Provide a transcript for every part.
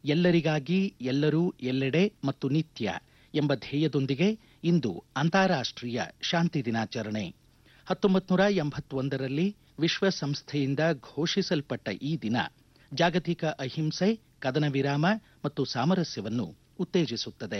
ಎಲ್ಲರಿಗಾಗಿ ಎಲ್ಲರೂ ಎಲ್ಲೆಡೆ ಮತ್ತು ನಿತ್ಯ ಎಂಬ ಧ್ಯೇಯದೊಂದಿಗೆ ಇಂದು ಅಂತಾರಾಷ್ಟ್ರೀಯ ಶಾಂತಿ ದಿನಾಚರಣೆ ಹತ್ತೊಂಬತ್ತು ನೂರ ಎಂಬತ್ತೊಂದರಲ್ಲಿ ವಿಶ್ವಸಂಸ್ಥೆಯಿಂದ ಘೋಷಿಸಲ್ಪಟ್ಟ ಈ ದಿನ ಜಾಗತಿಕ ಅಹಿಂಸೆ ಕದನ ವಿರಾಮ ಮತ್ತು ಸಾಮರಸ್ಯವನ್ನು ಉತ್ತೇಜಿಸುತ್ತದೆ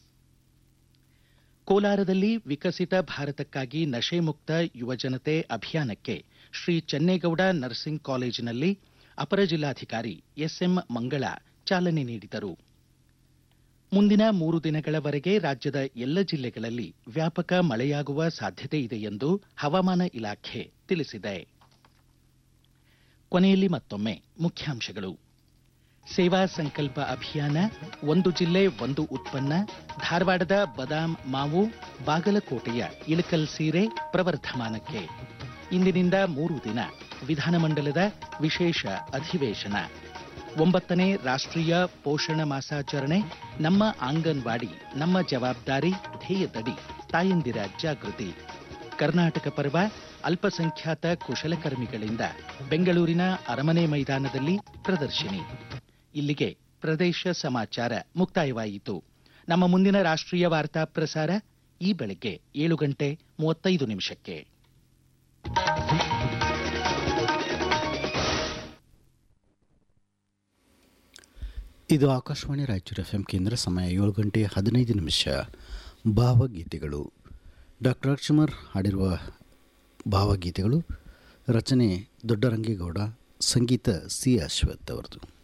ಕೋಲಾರದಲ್ಲಿ ವಿಕಸಿತ ಭಾರತಕ್ಕಾಗಿ ನಶೆ ಮುಕ್ತ ಯುವಜನತೆ ಅಭಿಯಾನಕ್ಕೆ ಶ್ರೀ ಚೆನ್ನೇಗೌಡ ನರ್ಸಿಂಗ್ ಕಾಲೇಜಿನಲ್ಲಿ ಅಪರ ಜಿಲ್ಲಾಧಿಕಾರಿ ಎಸ್ಎಂ ಮಂಗಳ ಚಾಲನೆ ನೀಡಿದರು ಮುಂದಿನ ಮೂರು ದಿನಗಳವರೆಗೆ ರಾಜ್ಯದ ಎಲ್ಲ ಜಿಲ್ಲೆಗಳಲ್ಲಿ ವ್ಯಾಪಕ ಮಳೆಯಾಗುವ ಸಾಧ್ಯತೆ ಇದೆ ಎಂದು ಹವಾಮಾನ ಇಲಾಖೆ ತಿಳಿಸಿದೆ ಕೊನೆಯಲ್ಲಿ ಮತ್ತೊಮ್ಮೆ ಮುಖ್ಯಾಂಶಗಳು ಸೇವಾ ಸಂಕಲ್ಪ ಅಭಿಯಾನ ಒಂದು ಜಿಲ್ಲೆ ಒಂದು ಉತ್ಪನ್ನ ಧಾರವಾಡದ ಬದಾಮ್ ಮಾವು ಬಾಗಲಕೋಟೆಯ ಇಳಕಲ್ ಸೀರೆ ಪ್ರವರ್ಧಮಾನಕ್ಕೆ ಇಂದಿನಿಂದ ಮೂರು ದಿನ ವಿಧಾನಮಂಡಲದ ವಿಶೇಷ ಅಧಿವೇಶನ ಒಂಬತ್ತನೇ ರಾಷ್ಟ್ರೀಯ ಪೋಷಣ ಮಾಸಾಚರಣೆ ನಮ್ಮ ಆಂಗನ್ವಾಡಿ ನಮ್ಮ ಜವಾಬ್ದಾರಿ ಧ್ಯೇಯದಡಿ ತಾಯಂದಿರ ಜಾಗೃತಿ ಕರ್ನಾಟಕ ಪರ್ವ ಅಲ್ಪಸಂಖ್ಯಾತ ಕುಶಲಕರ್ಮಿಗಳಿಂದ ಬೆಂಗಳೂರಿನ ಅರಮನೆ ಮೈದಾನದಲ್ಲಿ ಪ್ರದರ್ಶಿನಿ ಇಲ್ಲಿಗೆ ಪ್ರದೇಶ ಸಮಾಚಾರ ಮುಕ್ತಾಯವಾಯಿತು ನಮ್ಮ ಮುಂದಿನ ರಾಷ್ಟ್ರೀಯ ವಾರ್ತಾ ಪ್ರಸಾರ ಈ ಬೆಳಗ್ಗೆ ಏಳು ಗಂಟೆ ಮೂವತ್ತೈದು ನಿಮಿಷಕ್ಕೆ ಇದು ಆಕಾಶವಾಣಿ ರಾಯಚೂರು ಎಫ್ ಎಂ ಕೇಂದ್ರ ಸಮಯ ಏಳು ಗಂಟೆ ಹದಿನೈದು ನಿಮಿಷ ಭಾವಗೀತೆಗಳು ಡಾಕ್ಟರ್ ಅಕ್ಷಮರ್ ಹಾಡಿರುವ ಭಾವಗೀತೆಗಳು ರಚನೆ ದೊಡ್ಡರಂಗೇಗೌಡ ಸಂಗೀತ ಸಿ ಅಶ್ವಥ್ ಅವರದು